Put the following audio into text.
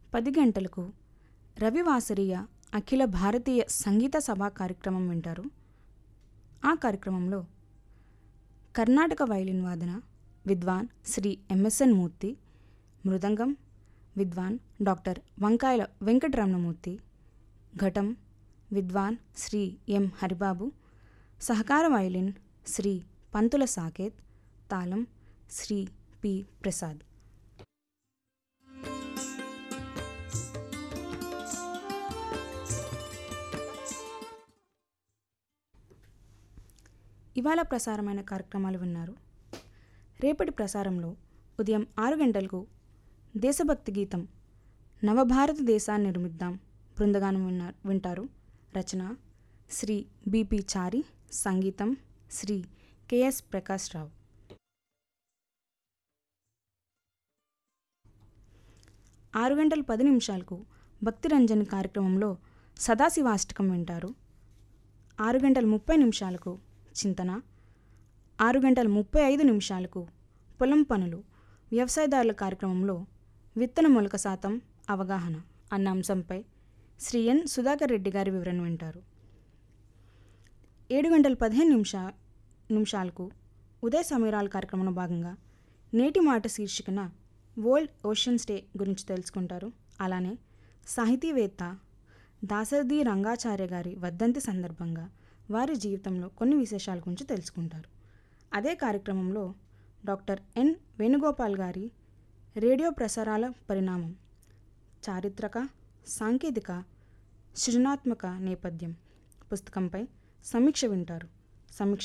పది గంటలకు రవివాసరీయ అఖిల భారతీయ సంగీత సభా కార్యక్రమం వింటారు ఆ కార్యక్రమంలో కర్ణాటక వైలిన్ వాదన విద్వాన్ శ్రీ ఎంఎస్ఎన్ మూర్తి మృదంగం విద్వాన్ డాక్టర్ వంకాయల వెంకటరమణమూర్తి ఘటం విద్వాన్ శ్రీ ఎం హరిబాబు సహకార వైలిన్ శ్రీ పంతుల సాకేత్ తాళం శ్రీ పి ప్రసాద్ ఇవాళ ప్రసారమైన కార్యక్రమాలు విన్నారు రేపటి ప్రసారంలో ఉదయం ఆరు గంటలకు దేశభక్తి గీతం నవభారత దేశాన్ని నిర్మిద్దాం బృందగానం విన్నారు వింటారు రచన శ్రీ బిపి చారి సంగీతం శ్రీ కెఎస్ ప్రకాష్ రావు ఆరు గంటల పది నిమిషాలకు భక్తి రంజన్ కార్యక్రమంలో సదాశివాష్టకం వింటారు ఆరు గంటల ముప్పై నిమిషాలకు చింతన ఆరు గంటల ముప్పై ఐదు నిమిషాలకు పొలం పనులు వ్యవసాయదారుల కార్యక్రమంలో విత్తన మొలక శాతం అవగాహన అన్న అంశంపై శ్రీ ఎన్ సుధాకర్ రెడ్డి గారి వివరణ వింటారు ఏడు గంటల పదిహేను నిమిషా నిమిషాలకు ఉదయ సమీరాల కార్యక్రమంలో భాగంగా నేటి మాట శీర్షికన వరల్డ్ ఓషన్స్ డే గురించి తెలుసుకుంటారు అలానే సాహితీవేత్త దాసరథి రంగాచార్య గారి వర్ధంతి సందర్భంగా వారి జీవితంలో కొన్ని విశేషాల గురించి తెలుసుకుంటారు అదే కార్యక్రమంలో డాక్టర్ ఎన్ వేణుగోపాల్ గారి రేడియో ప్రసారాల పరిణామం చారిత్రక సాంకేతిక సృజనాత్మక నేపథ్యం పుస్తకంపై సమీక్ష వింటారు సమీక్ష